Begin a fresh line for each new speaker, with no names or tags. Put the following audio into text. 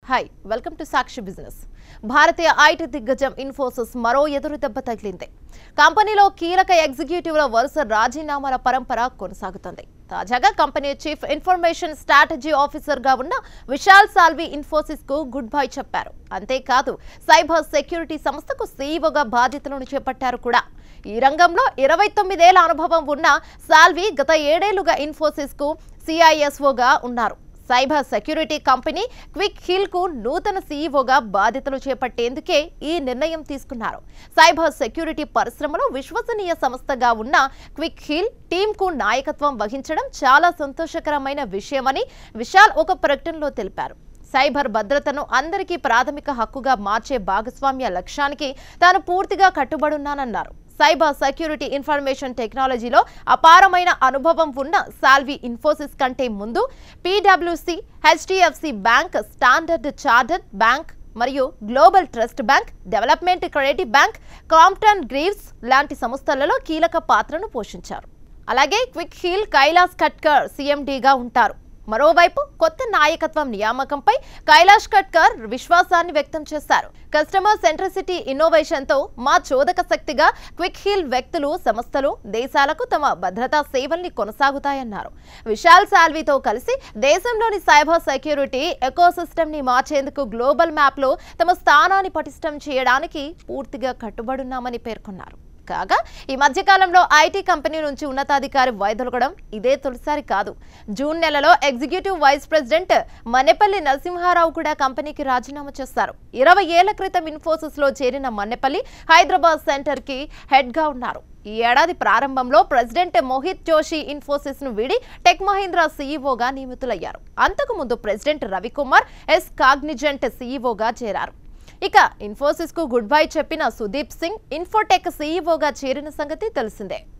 hi welcome to Sakshi business భారతీయ IT దిగ్గజం ఇన్ఫోసిస్ మరో ఎదురు దెబ్బ తగిలింది కంపెనీలో కీలక ఎగ్జిక్యూటివ్ల వరుస రాజీనామాల పరంపర కొనసాగుతుంది తాజాగా company chief information strategy officer గా ఉన్న విశాల్ సాల్వి ఇన్ఫోసిస్ కు గుడ్ బై చెప్పారు అంతేకాదు సైబర్ సెక్యూరిటీ సంస్థకు సీఈఓగా బాధ్యతలను చేపట్టారు కూడా ఈ రంగంలో ఇరవై తొమ్మిదేళ్ల అనుభవం ఉన్న సాల్వి గత ఏడేళ్లుగా ఇన్ఫోసిస్ కు సిఐఎస్ఓగా ఉన్నారు cyber security company Quick Heal కు నూతన సీఈఓగా బాధ్యతలు చేపట్టేందుకే ఈ నిర్ణయం తీసుకున్నారు సైబర్ సెక్యూరిటీ పరిశ్రమలో విశ్వసనీయ సంస్థగా ఉన్న క్విక్ హిల్ టీంకు నాయకత్వం వహించడం చాలా సంతోషకరమైన విషయమని విశాల్ ఒక ప్రకటనలో తెలిపారు సైబర్ భద్రతను అందరికీ ప్రాథమిక హక్కుగా మార్చే భాగస్వామ్య లక్ష్యానికి తాను పూర్తిగా కట్టుబడున్నానన్నారు సైబర్ సెక్యూరిటీ ఇన్ఫర్మేషన్ టెక్నాలజీలో అపారమైన అనుభవం ఉన్న సాల్వి ఇన్ఫోసిస్ కంటే ముందు పీడబ్ల్యూసి HDFC bank Standard Chartered bank మరియు గ్లోబల్ ట్రస్ట్ బ్యాంక్ డెవలప్మెంట్ క్రెడిట్ బ్యాంక్ క్రాంప్టన్ గ్రీవ్స్ లాంటి సంస్థలలో కీలక పాత్రను పోషించారు అలాగే క్విక్ హీల్ కైలాస్ ఖట్కర్ సీఎండీగా ఉంటారు మరోవైపు కొత్త నాయకత్వం నియామకంపై కైలాష్ ఖట్కర్ విశ్వాసాన్ని వ్యక్తం చేశారు కస్టమర్ సెంట్రిసిటీ ఇన్నోవేషన్తో మా చోదక శక్తిగా క్విక్ హీల్ వ్యక్తులు సంస్థలు దేశాలకు తమ భద్రతా సేవల్ని కొనసాగుతాయన్నారు విశాల్ సాల్వీతో కలిసి దేశంలోని సైబర్ సెక్యూరిటీ ఎకోసిస్టమ్ ని మార్చేందుకు గ్లోబల్ మ్యాప్ లో తమ స్థానాన్ని పటిష్టం చేయడానికి పూర్తిగా కట్టుబడున్నామని పేర్కొన్నారు కాగా ఈ మధ్యకాలంలో ఐటీ కంపెనీ నుంచి ఉన్నతాధికారి వైదొలగడం ఇదే తొలిసారి కాదు జూన్ నెలలో executive vice president Mannepalli Narasimharao కూడా కంపెనీకి రాజీనామా చేశారు ఇరవై ఏళ్ల క్రితం ఇన్ఫోసిస్ లో చేరిన మన్నెపల్లి హైదరాబాద్ సెంటర్ కి హెడ్ గా ఉన్నారు ఈ ఏడాది ప్రారంభంలో ప్రెసిడెంట్ మోహిత్ జోషి ఇన్ఫోసిస్ ను వీడి టెక్ మహీంద్రా సీఈఓగా నియమితులయ్యారు అంతకు ముందు ప్రెసిడెంట్ రవికుమార్ ఎస్ కాగ్నిజెంట్ సీఈఓగా చేరారు ఇక ఇన్ఫోసిస్ కు గుడ్ బై చెప్పిన సుదీప్ సింగ్ ఇన్ఫోటెక్ సీఈఓగా చేరిన సంగతి తెలిసిందే